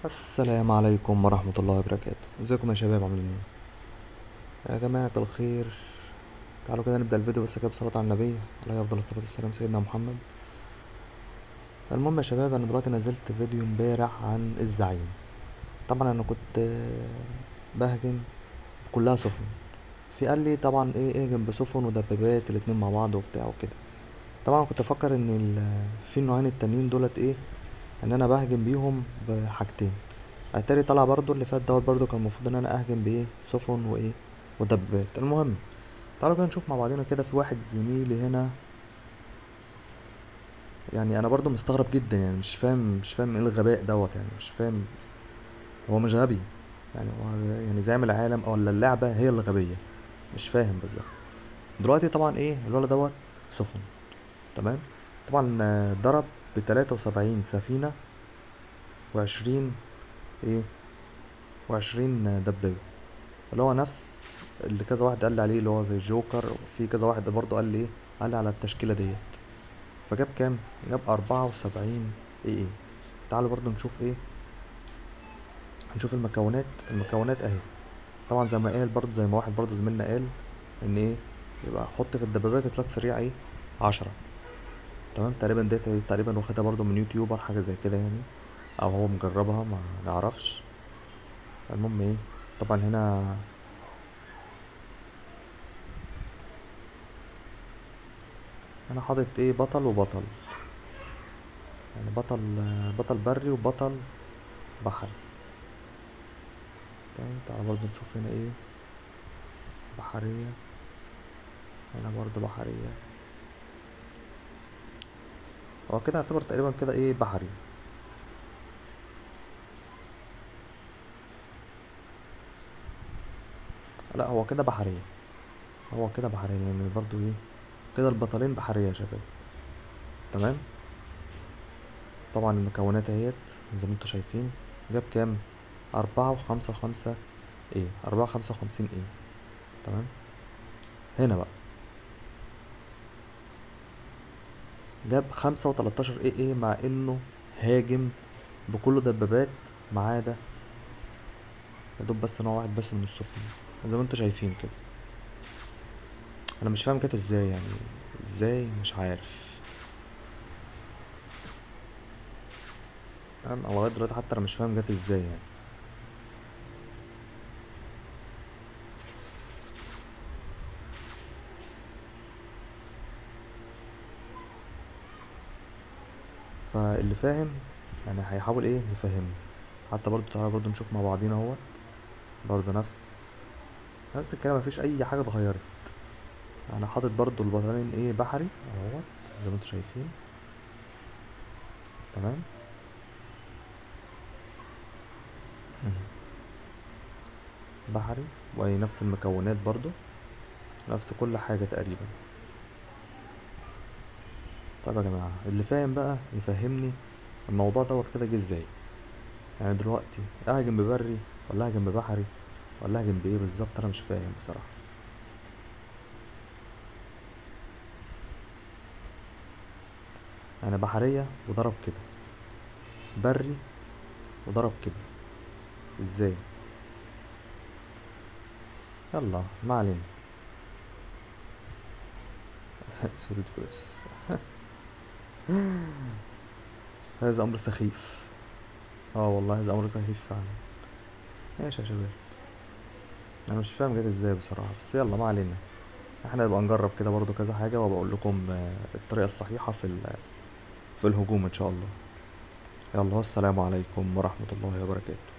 السلام عليكم ورحمة الله وبركاته ازيكم يا شباب عاملين ايه يا جماعة الخير تعالوا كده نبدأ الفيديو بس كده بصلاة على النبي عليه أفضل الصلاة والسلام سيدنا محمد المهم يا شباب أنا دلوقتي نزلت فيديو امبارح عن الزعيم طبعا أنا كنت آه، بهجم كلها سفن في قال لي طبعا ايه اهجم بسفن ودبابات الاتنين مع بعض وبتاع وكده طبعا كنت افكر ان ال- في النوعين التانيين دولت ايه ان انا بهجم بيهم بحاجتين اتاري طلع برضو اللي فات دوت برضو كان المفروض ان انا اهجم بايه سفن وايه ودبابات المهم تعالوا كده نشوف مع بعضنا كده في واحد زميلي هنا يعني انا برضو مستغرب جدا يعني مش فاهم مش فاهم ايه الغباء دوت يعني مش فاهم هو مش غبي يعني هو يعني زعيم العالم ولا اللعبة هي اللي غبية مش فاهم بالظبط دلوقتي طبعا ايه الولد دوت سفن تمام طبعا آه، ضرب بتلاتة وسبعين سفينة وعشرين ايه وعشرين دبابة اللي هو نفس اللي كذا واحد قال لي عليه اللي هو زي جوكر وفي كذا واحد برضه قال لي ايه قال لي على التشكيلة ديت فجاب كام جاب أربعة وسبعين ايه ايه تعالوا برضه نشوف ايه هنشوف المكونات المكونات اهي طبعا زي ما قال برضه زي ما واحد برضه زميلنا قال ان ايه يبقى حط في الدبابات اطلاق سريع ايه عشرة تمام تقريبا ديت تقريبا واخدها برضه من يوتيوبر حاجة زي كده يعني او هو مجربها ما نعرفش المهم ايه طبعا هنا انا حاطط ايه بطل وبطل يعني بطل بطل بري وبطل بحري تمام تعالى برضه نشوف هنا ايه بحرية هنا برضه بحرية هو كده يعتبر تقريبا كده ايه بحري لا هو كده بحرية هو كده بحرية لان برضه ايه كده البطلين بحرية يا شباب تمام طبعا المكونات اهيت زي ما انتوا شايفين جاب كام أربعة وخمسة وخمسة ايه أربعة وخمسة وخمسين ايه تمام هنا بقى جاب خمسة وتلاتاشر ايه ايه مع انه هاجم بكل دبابات ما عدا يا دوب بس نوع واحد بس من السفن زي ما انتوا شايفين كده انا مش فاهم كده ازاي يعني ازاي مش عارف انا لغايه دلوقتي حتى انا مش فاهم جت ازاي يعني فاللي فاهم يعني هيحاول ايه يفهمني حتى برضو تعالى برضو نشوف مع بعضينا اهوت برضو نفس نفس الكلام مفيش اي حاجه اتغيرت انا حاطط برضو البطلين ايه بحري اهوت زي ما انتوا شايفين تمام مم. بحري وهي نفس المكونات برضو نفس كل حاجه تقريبا طيب يا جماعه اللي فاهم بقى يفهمني الموضوع دوت كده جه ازاي يعني دلوقتي اهجم ببري ولا اهجم ببحري ولا اهجم بايه بالظبط انا مش فاهم بصراحه انا بحريه وضرب كده بري وضرب كده ازاي يلا ما علينا سوري كويس هذا امر سخيف اه والله هذا امر سخيف فعلا ماشي يا شباب انا مش فاهم جت ازاي بصراحه بس يلا ما علينا احنا نبقى نجرب كده برضو كذا حاجه وبقول لكم آه، الطريقه الصحيحه في ال- في الهجوم ان شاء الله يلا والسلام عليكم ورحمه الله وبركاته